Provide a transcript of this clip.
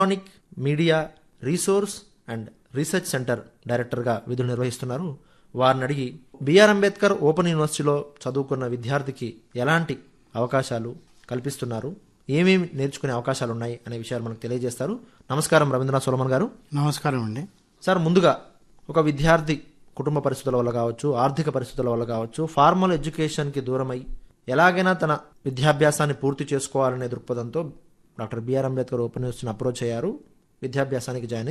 electronic media resource and research centre డైరెక్టర్గా విధులు నిర్వహిస్తున్నారు వారిని అడిగి బిఆర్ అంబేద్కర్ ఓపెన్ యూనివర్సిటీలో చదువుకున్న విద్యార్థికి ఎలాంటి అవకాశాలు కల్పిస్తున్నారు ఏమేమి నేర్చుకునే అవకాశాలు ఉన్నాయి అనే విషయాలు మనకు తెలియజేస్తారు నమస్కారం రవీంద్రనాథ్ సోలమన్ గారు నమస్కారం అండి సార్ ముందుగా ఒక విద్యార్థి కుటుంబ పరిస్థితుల వల్ల కావచ్చు ఆర్థిక పరిస్థితుల వల్ల కావచ్చు ఫార్మల్ ఎడ్యుకేషన్కి దూరమై ఎలాగైనా తన విద్యాభ్యాసాన్ని పూర్తి చేసుకోవాలనే దృక్పథంతో డాక్టర్ బిఆర్ అంబేద్కర్ ఓపెన్ యూనివర్సిటీని అప్రోచ్ అయ్యారు విద్యాభ్యాసానికి జాయిన్ అయ్యి